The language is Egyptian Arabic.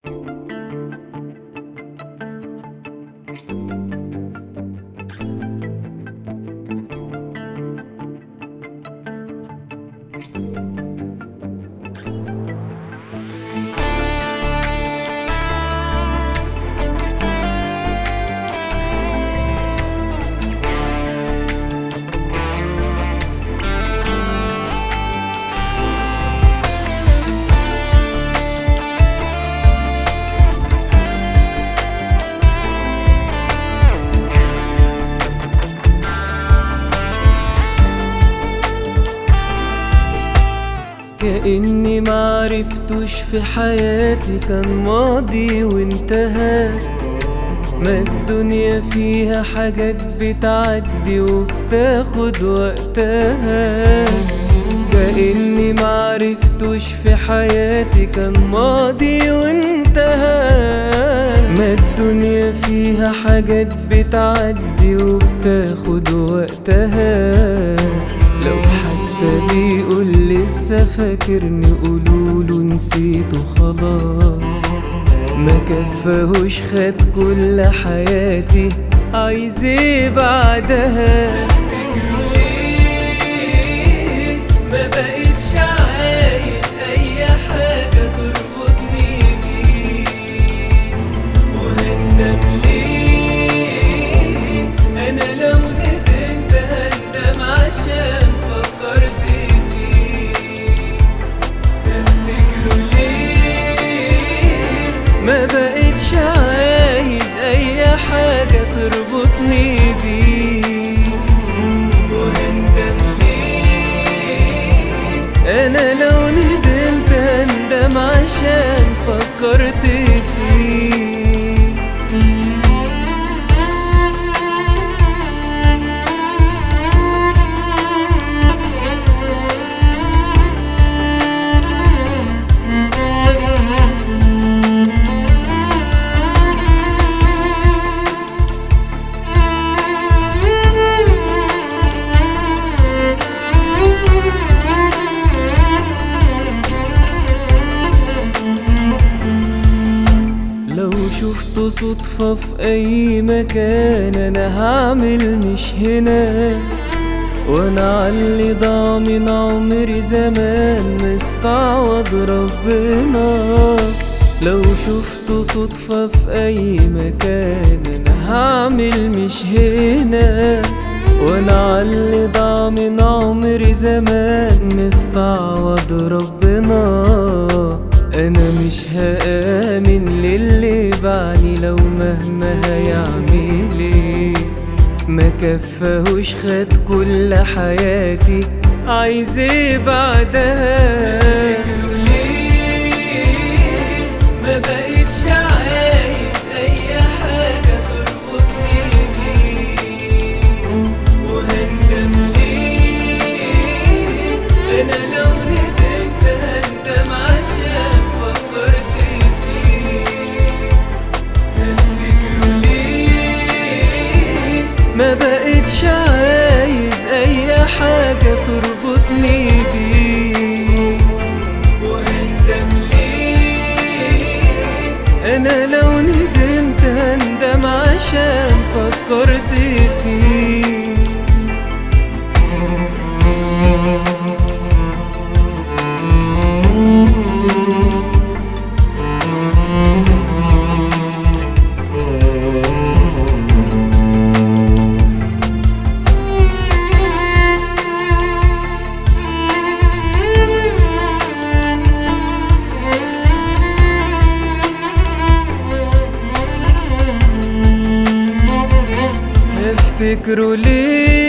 كأني معرفتوش في حياتي كان ماضي وانتهى ما الدنيا فيها حاجات بتعدي وبتاخد وقتها كأني معرفتوش في حياتي كان ماضي وانتهى ما الدنيا فيها حاجات بتعدي وبتاخد وقتها لو حتى بيقول لسه فاكرني قولوله نسيته خلاص ما كفاهوش خد كل حياتي عايز ايه بعدها ما بقتش عايز اي حاجة تربطني بيه وهندم ليه انا لو ندمت هندم عشان فكرت فيه تفتكروا ليه ما بقتش عايز اي حاجة تربطني بيه وهندم ليه انا لو ندمت هندم عشان فكرت فيه لو شفته صدفة في أي مكان أنا هعمل مش هنا وأنا عاللي ضاع من عمري زمان مستعوض ربنا لو شفته صدفة في أي مكان أنا هعمل مش هنا وأنا عاللي ضاع من عمري زمان مستعوض ربنا انا مش هآمن للي بعني لو مهما هيعمل ايه ما كفاهوش خد كل حياتي عايز ايه بعدها ما بقتش عايز اي حاجة تربطني بيه وهندم ليه انا لو ندمت هندم عشان فكرت فيه تفتكروا ليه ما بقتش عايز اي حاجة تربطني بيه وهندم ليه انا لو ندمت هندم عشان فكرت فيه افتكروا ليه